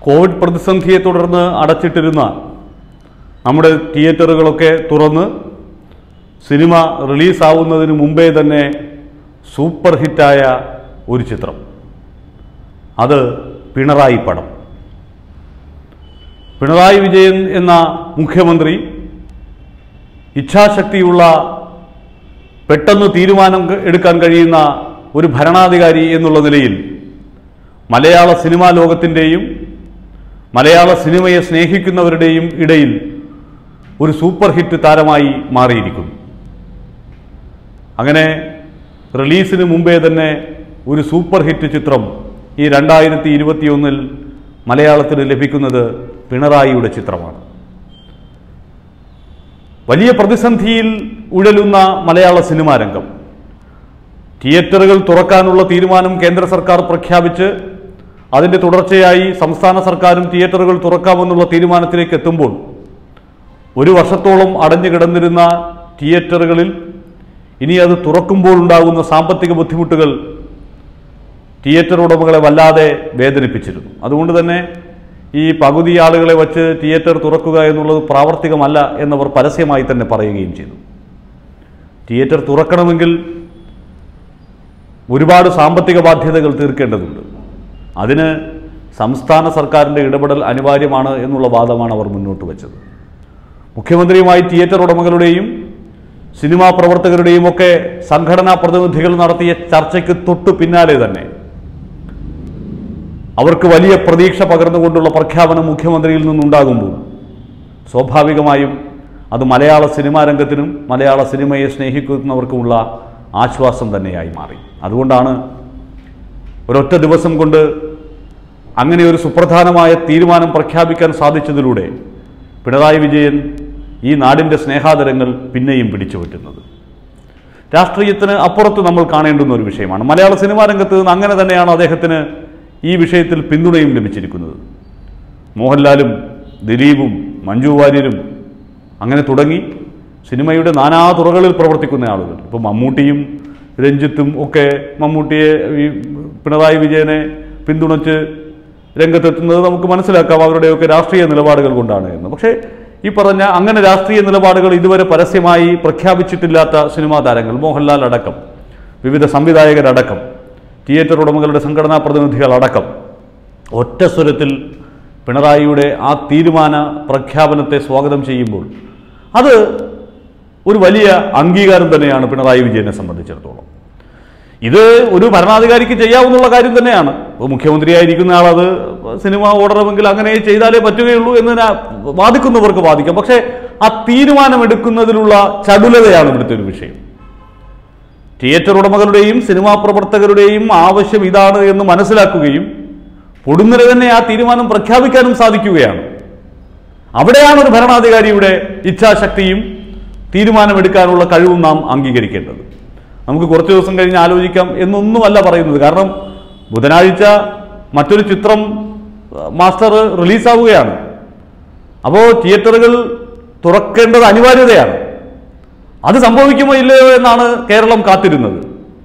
Covid പ്രതിസന്ധിയെ തുടർന്ന് അടച്ചിട്ടിരുന്ന നമ്മുടെ തിയേറ്ററുകളൊക്കെ തുറന്ന് സിനിമ റിലീസാവുന്നതിന് മുമ്പേ തന്നെ സൂപ്പർ ഹിറ്റായ ഒരു ചിത്രം അത് പിണറായി പടം പിണറായി വിജയൻ എന്ന മുഖ്യമന്ത്രി ഇച്ഛാശക്തിയുള്ള പെട്ടെന്ന് തീരുമാനം ക- എടുക്കാൻ കഴിയുന്ന ഒരു ഭരണാധികാരി എന്നുള്ള നിലയിൽ മലയാള സിനിമാ ലോകത്തിൻ്റെയും മലയാള സിനിമയെ സ്നേഹിക്കുന്നവരുടെയും ഇടയിൽ ഒരു സൂപ്പർ ഹിറ്റ് താരമായി മാറിയിരിക്കുന്നു അങ്ങനെ റിലീസിന് മുമ്പേ തന്നെ ഒരു സൂപ്പർ ഹിറ്റ് ചിത്രം ഈ രണ്ടായിരത്തി ഇരുപത്തിയൊന്നിൽ മലയാളത്തിന് ലഭിക്കുന്നത് പിണറായിയുടെ ചിത്രമാണ് വലിയ പ്രതിസന്ധിയിൽ ഉഴലുന്ന മലയാള സിനിമാ രംഗം തിയേറ്ററുകൾ തുറക്കാനുള്ള തീരുമാനം കേന്ദ്ര സർക്കാർ പ്രഖ്യാപിച്ച് അതിൻ്റെ തുടർച്ചയായി സംസ്ഥാന സർക്കാരും തിയേറ്ററുകൾ തുറക്കാമെന്നുള്ള തീരുമാനത്തിലേക്ക് എത്തുമ്പോൾ ഒരു വർഷത്തോളം അടഞ്ഞു കിടന്നിരുന്ന തിയേറ്ററുകളിൽ ഇനി അത് തുറക്കുമ്പോൾ ഉണ്ടാകുന്ന സാമ്പത്തിക ബുദ്ധിമുട്ടുകൾ തിയേറ്റർ ഉടമകളെ വല്ലാതെ വേദനിപ്പിച്ചിരുന്നു അതുകൊണ്ട് തന്നെ ഈ പകുതി ആളുകളെ വച്ച് തിയേറ്റർ തുറക്കുക എന്നുള്ളത് പ്രാവർത്തികമല്ല എന്നവർ പരസ്യമായി തന്നെ പറയുകയും ചെയ്തു തിയേറ്റർ തുറക്കണമെങ്കിൽ ഒരുപാട് സാമ്പത്തിക ബാധ്യതകൾ തീർക്കേണ്ടതുണ്ട് അതിന് സംസ്ഥാന സർക്കാരിൻ്റെ ഇടപെടൽ അനിവാര്യമാണ് എന്നുള്ള വാദമാണ് അവർ മുന്നോട്ട് വച്ചത് മുഖ്യമന്ത്രിയുമായി തിയേറ്റർ ഉടമകളുടെയും സിനിമാ പ്രവർത്തകരുടെയും ഒക്കെ സംഘടനാ പ്രതിനിധികൾ നടത്തിയ ചർച്ചയ്ക്ക് തൊട്ടു പിന്നാലെ തന്നെ അവർക്ക് വലിയ പ്രതീക്ഷ പകർന്നുകൊണ്ടുള്ള പ്രഖ്യാപനം മുഖ്യമന്ത്രിയിൽ നിന്നുണ്ടാകുമ്പോൾ സ്വാഭാവികമായും അത് മലയാള സിനിമാ രംഗത്തിനും മലയാള സിനിമയെ സ്നേഹിക്കുന്നവർക്കുമുള്ള ആശ്വാസം തന്നെയായി മാറി അതുകൊണ്ടാണ് ഒരൊറ്റ ദിവസം കൊണ്ട് അങ്ങനെ ഒരു സുപ്രധാനമായ തീരുമാനം പ്രഖ്യാപിക്കാൻ സാധിച്ചതിലൂടെ പിണറായി വിജയൻ ഈ നാടിൻ്റെ സ്നേഹാദരങ്ങൾ പിന്നെയും പിടിച്ചുപറ്റുന്നത് രാഷ്ട്രീയത്തിന് അപ്പുറത്ത് നമ്മൾ കാണേണ്ടുന്ന ഒരു വിഷയമാണ് മലയാള സിനിമാ രംഗത്ത് നിന്ന് അങ്ങനെ തന്നെയാണ് അദ്ദേഹത്തിന് ഈ വിഷയത്തിൽ പിന്തുണയും ലഭിച്ചിരിക്കുന്നത് മോഹൻലാലും ദിലീപും മഞ്ജു വാര്യരും അങ്ങനെ തുടങ്ങി സിനിമയുടെ നാനാ തുറകളിൽ പ്രവർത്തിക്കുന്ന ആളുകൾ ഇപ്പോൾ മമ്മൂട്ടിയും രഞ്ജിത്തും ഒക്കെ മമ്മൂട്ടിയെ ഈ പിണറായി വിജയനെ പിന്തുണച്ച് രംഗത്തെത്തുന്നത് നമുക്ക് മനസ്സിലാക്കാം അവരുടെയൊക്കെ രാഷ്ട്രീയ നിലപാടുകൾ കൊണ്ടാണ് എന്ന് പക്ഷേ ഈ പറഞ്ഞ അങ്ങനെ രാഷ്ട്രീയ നിലപാടുകൾ ഇതുവരെ പരസ്യമായി പ്രഖ്യാപിച്ചിട്ടില്ലാത്ത സിനിമാ താരങ്ങൾ മോഹൻലാൽ അടക്കം വിവിധ സംവിധായകരടക്കം തിയേറ്റർ ഉടമകളുടെ സംഘടനാ പ്രതിനിധികൾ അടക്കം ഒറ്റ സ്വരത്തിൽ പിണറായിയുടെ ആ തീരുമാന പ്രഖ്യാപനത്തെ സ്വാഗതം ചെയ്യുമ്പോൾ അത് ഒരു വലിയ അംഗീകാരം തന്നെയാണ് പിണറായി വിജയനെ സംബന്ധിച്ചിടത്തോളം ഇത് ഒരു ഭരണാധികാരിക്ക് ചെയ്യാവുന്നുള്ള കാര്യം തന്നെയാണ് ഇപ്പോൾ മുഖ്യമന്ത്രിയായിരിക്കുന്ന ആളത് സിനിമ ഓടണമെങ്കിൽ അങ്ങനെ ചെയ്താലേ പറ്റുകയുള്ളൂ എന്ന് ഞാൻ വാദിക്കുന്നവർക്ക് വാദിക്കാം പക്ഷേ ആ തീരുമാനമെടുക്കുന്നതിലുള്ള ചടുലതയാണ് ഇവിടുത്തെ ഒരു വിഷയം തിയേറ്റർ ഉടമകളുടെയും സിനിമാ പ്രവർത്തകരുടെയും ആവശ്യം ഇതാണ് എന്ന് മനസ്സിലാക്കുകയും പൊടുന്നനെ തന്നെ ആ തീരുമാനം പ്രഖ്യാപിക്കാനും സാധിക്കുകയാണ് അവിടെയാണ് ഒരു ഭരണാധികാരിയുടെ ഇച്ഛാശക്തിയും തീരുമാനമെടുക്കാനുള്ള കഴിവും നാം അംഗീകരിക്കേണ്ടത് നമുക്ക് കുറച്ച് ദിവസം കഴിഞ്ഞ് ആലോചിക്കാം എന്നൊന്നുമല്ല പറയുന്നത് കാരണം ബുധനാഴ്ച മറ്റൊരു ചിത്രം അഹ്, മാസ്റ്റർ റിലീസാവുകയാണ് അപ്പോൾ തിയേറ്ററുകൾ തുറക്കേണ്ടത് അനിവാര്യതയാണ് അത് സംഭവിക്കുമോ ഇല്ലയോ എന്നാണ് കേരളം കാത്തിരുന്നത്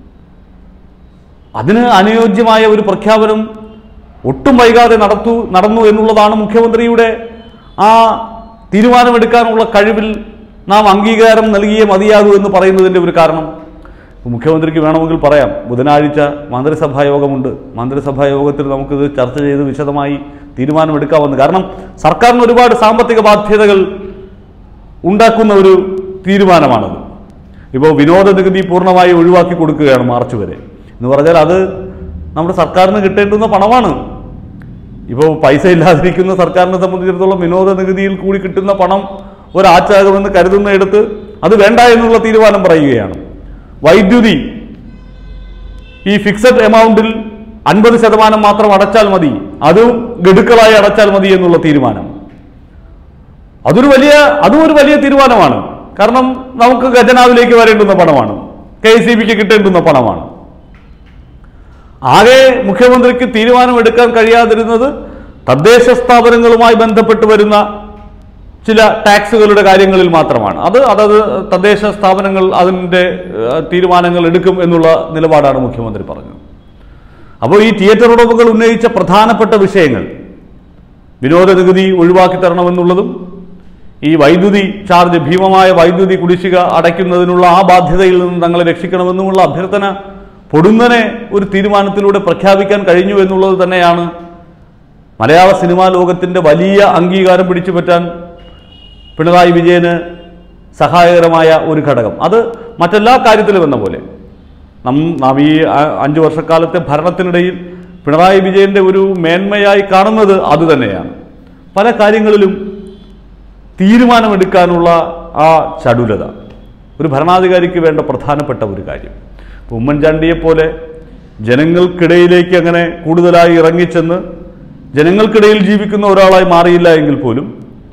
അതിന് അനുയോജ്യമായ ഒരു പ്രഖ്യാപനം ഒട്ടും വൈകാതെ നടത്തു നടന്നു എന്നുള്ളതാണ് മുഖ്യമന്ത്രിയുടെ ആ തീരുമാനമെടുക്കാനുള്ള കഴിവിൽ നാം അംഗീകാരം നൽകിയേ മതിയാകൂ എന്ന് പറയുന്നതിൻ്റെ ഒരു കാരണം മുഖ്യമന്ത്രിക്ക് വേണമെങ്കിൽ പറയാം ബുധനാഴ്ച മന്ത്രിസഭാ യോഗമുണ്ട് മന്ത്രിസഭാ യോഗത്തിൽ നമുക്കിത് ചർച്ച ചെയ്ത് വിശദമായി തീരുമാനമെടുക്കാമെന്ന് കാരണം സർക്കാരിന് ഒരുപാട് സാമ്പത്തിക ബാധ്യതകൾ ഉണ്ടാക്കുന്ന ഒരു തീരുമാനമാണത് ഇപ്പോൾ വിനോദ നികുതി പൂർണ്ണമായി ഒഴിവാക്കി കൊടുക്കുകയാണ് മാർച്ച് വരെ എന്ന് പറഞ്ഞാൽ അത് നമ്മുടെ സർക്കാരിന് കിട്ടേണ്ടുന്ന പണമാണ് ഇപ്പോൾ പൈസ ഇല്ലാതിരിക്കുന്ന സർക്കാരിനെ സംബന്ധിച്ചിടത്തോളം വിനോദ നികുതിയിൽ കൂടി കിട്ടുന്ന പണം ഒരാച്ചാകുമെന്ന് കരുതുന്നിടത്ത് അത് വേണ്ട എന്നുള്ള തീരുമാനം പറയുകയാണ് വൈദ്യുതി ഈ ഫിക്സഡ് എമൗണ്ടിൽ അൻപത് ശതമാനം മാത്രം അടച്ചാൽ മതി അതും ഗഡുക്കളായി അടച്ചാൽ മതി എന്നുള്ള തീരുമാനം അതൊരു വലിയ അതും ഒരു വലിയ തീരുമാനമാണ് കാരണം നമുക്ക് ഖജനാവിലേക്ക് വരേണ്ടുന്ന പണമാണ് കെ സി ബിക്ക് കിട്ടേണ്ടുന്ന പണമാണ് ആകെ മുഖ്യമന്ത്രിക്ക് തീരുമാനമെടുക്കാൻ കഴിയാതിരുന്നത് തദ്ദേശ സ്ഥാപനങ്ങളുമായി ബന്ധപ്പെട്ട് വരുന്ന ചില ടാക്സുകളുടെ കാര്യങ്ങളിൽ മാത്രമാണ് അത് അതത് തദ്ദേശ സ്ഥാപനങ്ങൾ അതിൻ്റെ ഏഹ്, തീരുമാനങ്ങൾ എടുക്കും എന്നുള്ള നിലപാടാണ് മുഖ്യമന്ത്രി പറഞ്ഞത് അപ്പോൾ ഈ തിയേറ്റർ ഉടമകൾ ഉന്നയിച്ച പ്രധാനപ്പെട്ട വിഷയങ്ങൾ വിനോദ നികുതി ഒഴിവാക്കി തരണമെന്നുള്ളതും ഈ വൈദ്യുതി ചാർജ് ഭീമമായ വൈദ്യുതി കുടിശ്ശിക അടയ്ക്കുന്നതിനുള്ള ആ ബാധ്യതയിൽ നിന്ന് തങ്ങളെ രക്ഷിക്കണമെന്നുമുള്ള അഭ്യർത്ഥന പൊടുന്നനെ ഒരു തീരുമാനത്തിലൂടെ പ്രഖ്യാപിക്കാൻ കഴിഞ്ഞു എന്നുള്ളത് തന്നെയാണ് മലയാള സിനിമാ ലോകത്തിൻ്റെ വലിയ അംഗീകാരം പിടിച്ചുപറ്റാൻ പിണറായി വിജയന് സഹായകരമായ ഒരു ഘടകം അത് മറ്റെല്ലാ കാര്യത്തിലും എന്ന പോലെ നം നാം ഈ അ- അഞ്ച് വർഷക്കാലത്തെ ഭരണത്തിനിടയിൽ പിണറായി വിജയൻ്റെ ഒരു മേന്മയായി കാണുന്നത് അതുതന്നെയാണ് പല കാര്യങ്ങളിലും തീരുമാനമെടുക്കാനുള്ള ആ ചടുലത ഒരു ഭരണാധികാരിക്ക് വേണ്ട പ്രധാനപ്പെട്ട ഒരു കാര്യം ഇപ്പോൾ ഉമ്മൻചാണ്ടിയെ പോലെ ജനങ്ങൾക്കിടയിലേക്ക് അങ്ങനെ കൂടുതലായി ഇറങ്ങിച്ചെന്ന് ജനങ്ങൾക്കിടയിൽ ജീവിക്കുന്ന ഒരാളായി മാറിയില്ല എങ്കിൽ പോലും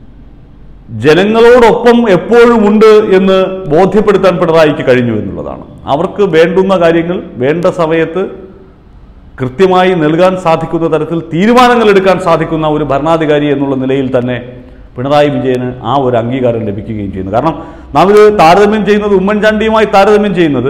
ജനങ്ങളോടൊപ്പം എപ്പോഴും ഉണ്ട് എന്ന് ബോധ്യപ്പെടുത്താൻ പിണറായിക്ക് കഴിഞ്ഞു എന്നുള്ളതാണ് അവർക്ക് വേണ്ടുന്ന കാര്യങ്ങൾ വേണ്ട സമയത്ത് കൃത്യമായി നൽകാൻ സാധിക്കുന്ന തരത്തിൽ തീരുമാനങ്ങൾ എടുക്കാൻ സാധിക്കുന്ന ഒരു ഭരണാധികാരി എന്നുള്ള നിലയിൽ തന്നെ പിണറായി വിജയന് ആ ഒരു അംഗീകാരം ലഭിക്കുകയും ചെയ്യുന്നു കാരണം നാം ഇത് താരതമ്യം ചെയ്യുന്നത് ഉമ്മൻചാണ്ടിയുമായി താരതമ്യം ചെയ്യുന്നത്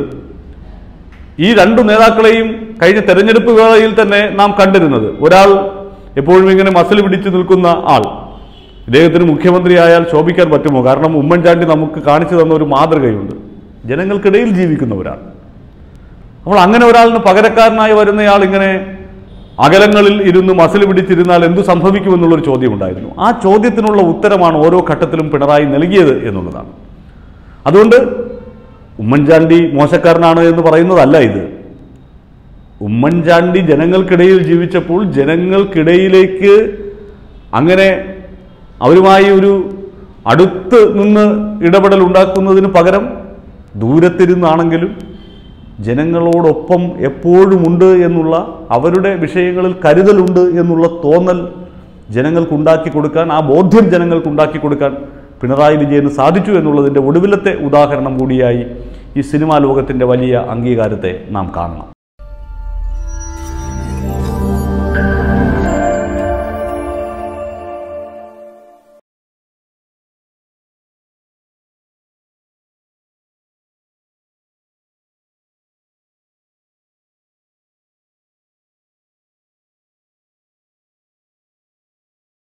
ഈ രണ്ടു നേതാക്കളെയും കഴിഞ്ഞ തെരഞ്ഞെടുപ്പ് വേളയിൽ തന്നെ നാം കണ്ടിരുന്നത് ഒരാൾ എപ്പോഴും ഇങ്ങനെ മസിൽ പിടിച്ചു നിൽക്കുന്ന ആൾ ഇദ്ദേഹത്തിന് മുഖ്യമന്ത്രിയായാൽ ശോഭിക്കാൻ പറ്റുമോ കാരണം ഉമ്മൻചാണ്ടി നമുക്ക് കാണിച്ചു തന്ന ഒരു മാതൃകയുണ്ട് ജനങ്ങൾക്കിടയിൽ ജീവിക്കുന്ന ഒരാൾ അപ്പോൾ അങ്ങനെ ഒരാളിന് പകരക്കാരനായി വരുന്നയാൾ ഇങ്ങനെ അകലങ്ങളിൽ ഇരുന്ന് മസിൽ പിടിച്ചിരുന്നാൽ എന്തു സംഭവിക്കുമെന്നുള്ളൊരു ചോദ്യം ഉണ്ടായിരുന്നു ആ ചോദ്യത്തിനുള്ള ഉത്തരമാണ് ഓരോ ഘട്ടത്തിലും പിണറായി നൽകിയത് എന്നുള്ളതാണ് അതുകൊണ്ട് ഉമ്മൻചാണ്ടി മോശക്കാരനാണ് എന്ന് പറയുന്നതല്ല ഇത് ഉമ്മൻചാണ്ടി ജനങ്ങൾക്കിടയിൽ ജീവിച്ചപ്പോൾ ജനങ്ങൾക്കിടയിലേക്ക് അങ്ങനെ അവരുമായി ഒരു അടുത്ത് നിന്ന് ഇടപെടൽ ഉണ്ടാക്കുന്നതിന് പകരം ദൂരത്തിരുന്നാണെങ്കിലും ജനങ്ങളോടൊപ്പം എപ്പോഴുമുണ്ട് എന്നുള്ള അവരുടെ വിഷയങ്ങളിൽ കരുതലുണ്ട് എന്നുള്ള തോന്നൽ ജനങ്ങൾക്കുണ്ടാക്കി കൊടുക്കാൻ ആ ബോധ്യം ജനങ്ങൾക്കുണ്ടാക്കി കൊടുക്കാൻ പിണറായി വിജയന് സാധിച്ചു എന്നുള്ളതിൻ്റെ ഒടുവിലത്തെ ഉദാഹരണം കൂടിയായി ഈ സിനിമാ ലോകത്തിൻ്റെ വലിയ അംഗീകാരത്തെ നാം കാണണം